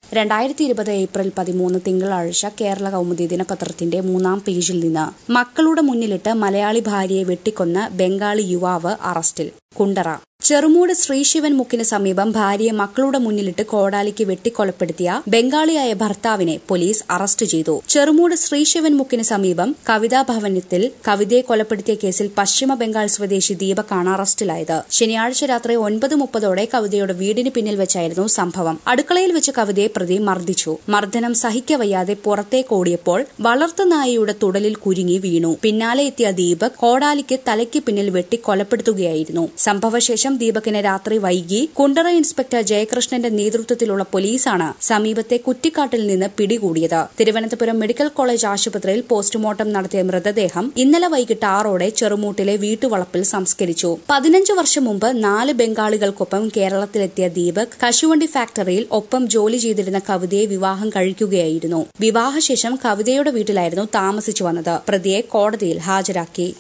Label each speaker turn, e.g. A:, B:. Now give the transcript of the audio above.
A: രണ്ടായിരത്തി ഇരുപത് ഏപ്രിൽ പതിമൂന്ന് തിങ്കളാഴ്ച കേരള കൗമുദി ദിനപത്രത്തിന്റെ മൂന്നാം പേജിൽ നിന്ന് മക്കളുടെ മുന്നിലിട്ട് മലയാളി ഭാര്യയെ വെട്ടിക്കൊന്ന ബംഗാളി യുവാവ് അറസ്റ്റിൽ കുണ്ടറ ചെറുമൂട് ശ്രീശിവൻ മുക്കിന് സമീപം ഭാര്യയെ മക്കളുടെ മുന്നിലിട്ട് കോടാലിക്ക് വെട്ടിക്കൊലപ്പെടുത്തിയ ബംഗാളിയായ ഭർത്താവിനെ പോലീസ് അറസ്റ്റ് ചെയ്തു ചെറുമൂട് ശ്രീശിവൻ മുക്കിന് സമീപം കവിതാ ഭവനത്തിൽ കവിതയെ കൊലപ്പെടുത്തിയ കേസിൽ പശ്ചിമ ബംഗാൾ സ്വദേശി ദീപക്കാണ് അറസ്റ്റിലായത് ശനിയാഴ്ച രാത്രി ഒൻപത് മുപ്പതോടെ കവിതയുടെ വീടിന് പിന്നിൽ വെച്ചായിരുന്നു സംഭവം അടുക്കളയിൽ വെച്ച് കവിതയെ പ്രതി മർദ്ദിച്ചു മർദ്ദനം സഹിക്കവയ്യാതെ പുറത്തേക്കോടിയപ്പോൾ വളർത്തുനായയുടെ തുടലിൽ കുരുങ്ങി വീണു പിന്നാലെ എത്തിയ ദീപക് കോടാലിക്ക് തലയ്ക്ക് പിന്നിൽ വെട്ടി കൊലപ്പെടുത്തുകയായിരുന്നു സംഭവശേഷം ദീപകിനെ രാത്രി വൈകി കുണ്ടറ ഇൻസ്പെക്ടർ ജയകൃഷ്ണന്റെ നേതൃത്വത്തിലുള്ള പോലീസാണ് സമീപത്തെ കുറ്റിക്കാട്ടിൽ നിന്ന് പിടികൂടിയത് തിരുവനന്തപുരം മെഡിക്കൽ കോളേജ് ആശുപത്രിയിൽ പോസ്റ്റ്മോർട്ടം നടത്തിയ മൃതദേഹം ഇന്നലെ വൈകിട്ട് ആറോടെ ചെറുമൂട്ടിലെ വീട്ടുവളപ്പിൽ സംസ്കരിച്ചു പതിനഞ്ച് വർഷം മുമ്പ് നാല് ബംഗാളികൾക്കൊപ്പം കേരളത്തിലെത്തിയ ദീപക് കശുവണ്ടി ഫാക്ടറിയിൽ ഒപ്പം ജോലി ചെയ്തിരുന്ന കവിതയെ വിവാഹം കഴിക്കുകയായിരുന്നു വിവാഹശേഷം കവിതയുടെ വീട്ടിലായിരുന്നു താമസിച്ചു വന്നത് പ്രതിയെ കോടതിയിൽ ഹാജരാക്കി